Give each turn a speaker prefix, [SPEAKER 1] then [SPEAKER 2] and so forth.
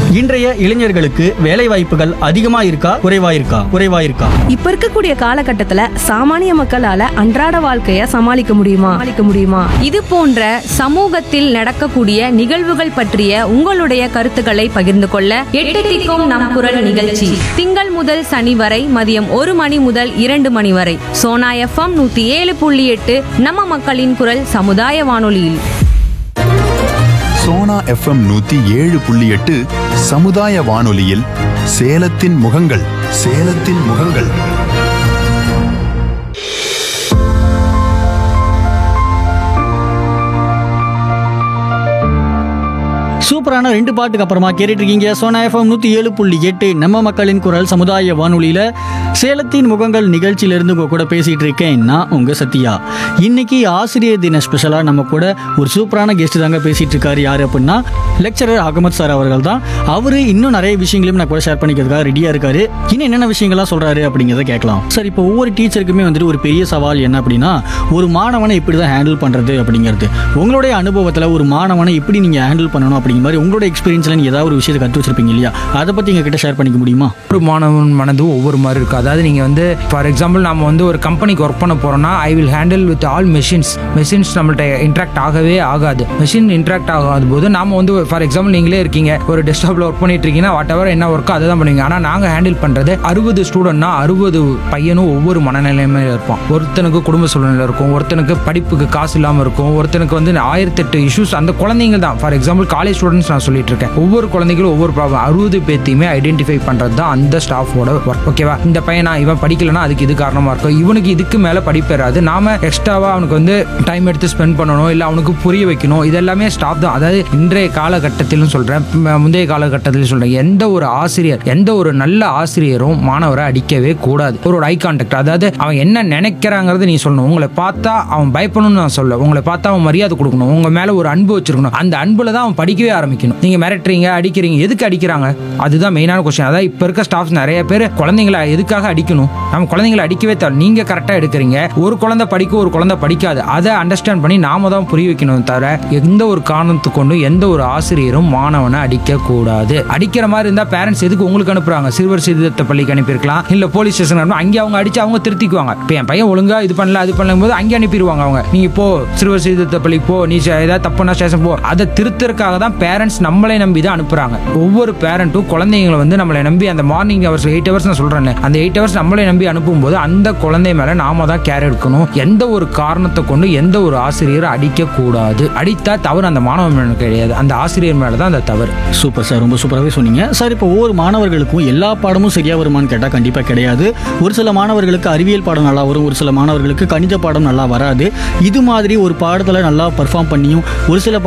[SPEAKER 1] இன்றைய இளைஞர்களுக்கு வேலை வாய்ப்புகள் அதிகமா இருக்கா குறைவா இருக்கா குறைவா இருக்கா
[SPEAKER 2] இப்ப இருக்கக்கூடிய காலகட்டத்துல சாமானிய மக்களால அன்றாட வாழ்க்கைய சமாளிக்க முடியுமா சமாளிக்க முடியுமா
[SPEAKER 3] இது போன்ற சமூகத்தில் நடக்கக்கூடிய நிகழ்வுகள் பற்றிய உங்களுடைய கருத்துக்களை பகிர்ந்து கொள்ள எட்டு திக்கும் நம் குரல் நிகழ்ச்சி திங்கள் முதல் சனி வரை மதியம் ஒரு மணி முதல் இரண்டு மணி வரை சோனா எஃப்எம் நூத்தி ஏழு புள்ளி எட்டு நம்ம மக்களின் குரல் சமுதாய வானொலியில்
[SPEAKER 4] சோனா எஃப்எம் நூத்தி ஏழு புள்ளி எட்டு சமுதாய வானொலியில் சேலத்தின் முகங்கள் சேலத்தின் முகங்கள்
[SPEAKER 1] சூப்பரான ரெண்டு பாட்டுக்கு அப்புறமா கேட்டுட்டு இருக்கீங்க சோனா எஃப்எம் நூத்தி ஏழு புள்ளி எட்டு நம்ம மக்களின் குரல் சமுதாய வானொலியில சேலத்தின் முகங்கள் நிகழ்ச்சியிலிருந்து உங்க கூட பேசிட்டு இருக்கேன் நான் உங்க சத்யா இன்னைக்கு ஆசிரியர் தின ஸ்பெஷலா நம்ம கூட ஒரு சூப்பரான கெஸ்ட் தாங்க பேசிட்டு இருக்காரு யாரு அப்படின்னா லெக்சரர் அகமது சார் அவர்கள் தான் அவரு இன்னும் நிறைய விஷயங்களையும் நான் கூட ஷேர் பண்ணிக்கிறதுக்காக ரெடியா இருக்காரு இன்னும் என்னென்ன விஷயங்கள்லாம் சொல்றாரு அப்படிங்கிறத கேட்கலாம் சார் இப்போ ஒவ்வொரு டீச்சருக்குமே வந்துட்டு ஒரு பெரிய சவால் என்ன அப்படின்னா ஒரு மாணவனை இப்படி தான் ஹேண்டில் பண்றது அப்படிங்கிறது உங்களுடைய அனுபவத்துல ஒரு மாணவனை எப்படி நீங்க ஹேண்டில் பண்ணணும் அப்படிங்கிற மாதிரி உங்களோட எக்ஸ்பீரியன்ஸ்ல நீங்க ஏதாவது ஒரு விஷயத்தை கற்று வச்சிருப்பீங்க இல்லையா அதை பத்தி எங்க கிட்ட ஷேர் பண்ணிக்க முடியுமா
[SPEAKER 5] ஒரு மாணவன் மனது ஒவ்வொரு மாதிரி இருக்கும் அதாவது நீங்கள் வந்து ஃபார் எக்ஸாம்பிள் நம்ம வந்து ஒரு கம்பெனிக்கு ஒர்க் பண்ண போகிறோம்னா I will handle with all machines machines நம்மள்ட்ட இன்ட்ராக்ட் ஆகவே ஆகாது மெஷின் இன்ட்ராக்ட் ஆகாத போது நாம வந்து ஃபார் எக்ஸாம்பிள் நீங்களே இருக்கீங்க ஒரு டெஸ்க்டாப்பில் ஒர்க் பண்ணிட்டு இருக்கீங்கன்னா வாட் எவர் என்ன ஒர்க்கோ அதை தான் பண்ணுவீங்க ஆனால் நாங்கள் ஹேண்டில் பண்ணுறது அறுபது ஸ்டூடெண்ட்னா அறுபது பையனும் ஒவ்வொரு மனநிலையுமே இருப்பான் ஒருத்தனுக்கு குடும்ப சூழ்நிலை இருக்கும் ஒருத்தனுக்கு படிப்புக்கு காசு இல்லாமல் இருக்கும் ஒருத்தனுக்கு வந்து ஆயிரத்தெட்டு இஷ்யூஸ் அந்த குழந்தைங்க தான் ஃபார் எக்ஸாம்பிள் காலேஜ் ஸ்டூடெண்ட்ஸ் நான் சொல்லிட்டு இருக்கேன் ஒவ்வொரு குழந்தைகளும் ஒவ்வொரு ப்ராப்ளம் அறுபது பேர்த்தையுமே ஐடென்டிஃபை பண்ணுறது தான் அந்த ஸ்டாஃபோட ஒர்க் ஓகேவா இந்த பையனா இவன் படிக்கலனா அதுக்கு இது காரணமாக இருக்கும் இவனுக்கு இதுக்கு மேலே படிப்பேறாது நாம எக்ஸ்ட்ராவாக அவனுக்கு வந்து டைம் எடுத்து ஸ்பெண்ட் பண்ணணும் இல்லை அவனுக்கு புரிய வைக்கணும் இது எல்லாமே ஸ்டாஃப் தான் அதாவது இன்றைய காலகட்டத்திலும் சொல்கிறேன் முந்தைய காலகட்டத்திலும் சொல்கிறேன் எந்த ஒரு ஆசிரியர் எந்த ஒரு நல்ல ஆசிரியரும் மாணவரை அடிக்கவே கூடாது ஒரு ஐ கான்டாக்ட் அதாவது அவன் என்ன நினைக்கிறாங்கிறத நீ சொல்லணும் உங்களை பார்த்தா அவன் பயப்படணும்னு நான் சொல்ல உங்களை பார்த்தா அவன் மரியாதை கொடுக்கணும் உங்க மேல ஒரு அன்பு வச்சிருக்கணும் அந்த அன்புல தான் அவன் படிக்கவே ஆரம்பிக்கணும் நீங்க மிரட்டுறீங்க அடிக்கிறீங்க எதுக்கு அடிக்கிறாங்க அதுதான் மெயினான கொஸ்டின் அதாவது இப்ப இருக்க ஸ்டாஃப்ஸ் நிறைய பேர் குழந்தைங்களை எதுக்காக அடிக்கணும் நம்ம குழந்தைங்களை அடிக்கவே தேவை நீங்க கரெக்டா எடுக்கிறீங்க ஒரு குழந்தை படிக்கும் ஒரு குழந்தை படிக்காது அதை அண்டர்ஸ்டாண்ட் பண்ணி நாம தான் புரிய வைக்கணும் தவிர எந்த ஒரு காரணத்துக்கு கொண்டு எந்த ஒரு ஆசிரியரும் மாணவனை அடிக்க கூடாது அடிக்கிற மாதிரி இருந்தா பேரண்ட்ஸ் எதுக்கு உங்களுக்கு அனுப்புறாங்க சிறுவர் சீர்திருத்த பள்ளிக்கு அனுப்பியிருக்கலாம் இல்ல போலீஸ் ஸ்டேஷன் அனுப்பி அங்கே அவங்க அடிச்சு அவங்க திருத்திக்குவாங்க இப்போ என் பையன் ஒழுங்கா இது பண்ணல அது பண்ணும் போது அங்கே அனுப்பிடுவாங்க அவங்க நீங்க போ சிறுவர் சீர்திருத்த பள்ளிக்கு போ நீ ச- ஏதாவது தப்புனா ஸ்டேஷன் போ அதை திருத்தறதுக்காக தான் பேரண்ட்ஸ் நம்மளை நம்பி தான் அனுப்புறாங்க ஒவ்வொரு பேரண்ட்டும் குழந்தைங்களை வந்து நம்மளை நம்பி அந்த மார்னிங் ஹவர்ஸ் எயிட் ஹவர்ஸ் நான் சொல்றேன் அந்த எயிட் ஹவர்ஸ் நம்மளை நம்பி அனுப்பும்போது அந்த குழந்தை மேல நாம தான் கேர் எடுக்கணும் எந்த ஒரு காரணத்தை கொண்டு எந்த ஒரு ஆசிரியரை அடிக்க கூடாது அடித்தா தவறு அந்த மாணவன் மேல கிடையாது அந்த ஆசிரியர் மேல தான் அந்த தவறு
[SPEAKER 1] சூப்பர் சார் ரொம்ப சூப்பராகவே சொன்னீங்க சார் இப்போ ஒவ்வொரு மாணவர்களுக்கும் எல்லா பாடமும் சரியா வருமான்னு கேட்டால் கண்டிப்பாக கிடையாது ஒரு சில மாணவர்களுக்கு அறிவியல் பாடம் நல்லா வரும் ஒரு சில மாணவர்களுக்கு கணித பாடம் நல்லா வராது இது மாதிரி ஒரு பாடத்தில் நல்லா பர்ஃபார்ம் பண்ணியும் ஒரு சில